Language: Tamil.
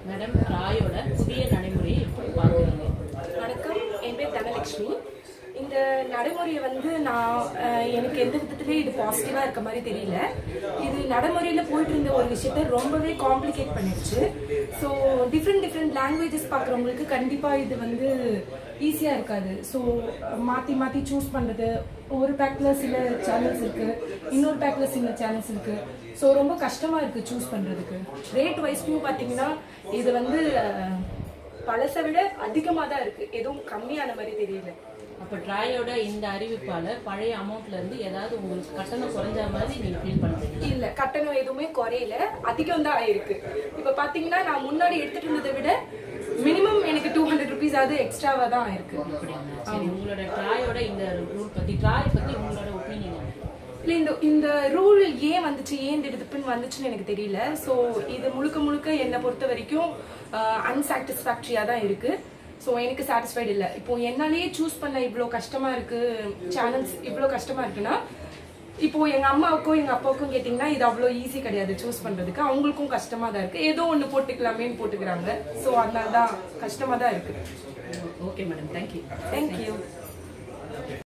மேடம் ராயோட புதிய நடைமுறையை எப்படி பார்க்குறீங்க வணக்கம் என் பேர் தனலட்சுமி இந்த நடைமுறையை வந்து நான் அஹ், எனக்கு எந்த விதத்துலேயும் இது பாசிட்டிவாக இருக்க மாதிரி தெரியல இது நடைமுறையில் போயிட்டு இருந்த ஒரு விஷயத்த ரொம்பவே காம்ப்ளிகேட் பண்ணிடுச்சு ஸோ டிஃப்ரெண்ட் டிஃப்ரெண்ட் லாங்குவேஜஸ் பார்க்குறவங்களுக்கு கண்டிப்பாக இது வந்து ஈஸியாக இருக்காது ஸோ மாற்றி மாற்றி சூஸ் பண்ணுறது ஒரு பேக்கில் சில சேனல்ஸ் இருக்குது இன்னொரு பேக்கில் சில சேனல்ஸ் இருக்குது ஸோ ரொம்ப கஷ்டமாக இருக்குது சூஸ் பண்ணுறதுக்கு ரேட் வைஸ்க்கும் பார்த்தீங்கன்னா இது வந்து அஹ், பழசை விட அதிகமாக தான் இருக்கு எதுவும் கம்மியான மாதிரி தெரியல அப்போ ட்ராயோட இந்த அறிவிப்பால பழைய அமௌண்ட்ல இருந்து ஏதாவது உங்களுக்கு கட்டணம் குறைஞ்ச மாதிரி நீங்க ஃபீல் பண்றீங்க இல்ல கட்டணம் எதுவுமே குறையல அதிகம் தான் ஆயிருக்கு இப்ப பாத்தீங்கன்னா நான் முன்னாடி எடுத்துட்டு இருந்ததை விட மினிமம் எனக்கு டூ ஹண்ட்ரட் ருபீஸ் ஆகுது எக்ஸ்ட்ராவா தான் இருக்கு அப்படிங்களா சரி உங்களோட ட்ராயோட இந்த ரூல் பத்தி ட்ராய் பத்தி உங்களோட ஒப்பீனியன் இல்ல இந்த இந்த ரூல் ஏன் வந்துச்சு ஏன் இந்த இதுப்புன்னு வந்துச்சுன்னு எனக்கு தெரியல ஸோ இது முழுக்க முழுக்க என்னை பொறுத்த வரைக்கும் அன்சாட்டிஸ்ஃபேக்டரியாக தான் இருக்கு ஸோ எனக்கு சாட்டிஸ்ஃபைடு இல்லை இப்போ என்னாலேயே சூஸ் பண்ண இவ்வளோ கஷ்டமா இருக்கு சேனல்ஸ் இவ்வளோ கஷ்டமா இருக்குன்னா இப்போ எங்க அம்மாவுக்கும் எங்க அப்பாவுக்கும் கேட்டிங்கன்னா இது அவ்வளோ ஈஸி கிடையாது சூஸ் பண்றதுக்கு அவங்களுக்கும் கஷ்டமா தான் இருக்கு ஏதோ ஒன்று போட்டுக்கலாமேன்னு போட்டுக்கிறாங்க ஸோ அதனால தான் கஷ்டமா தான் இருக்கு ஓகே மேடம் தேங்க்யூ தேங்க்யூ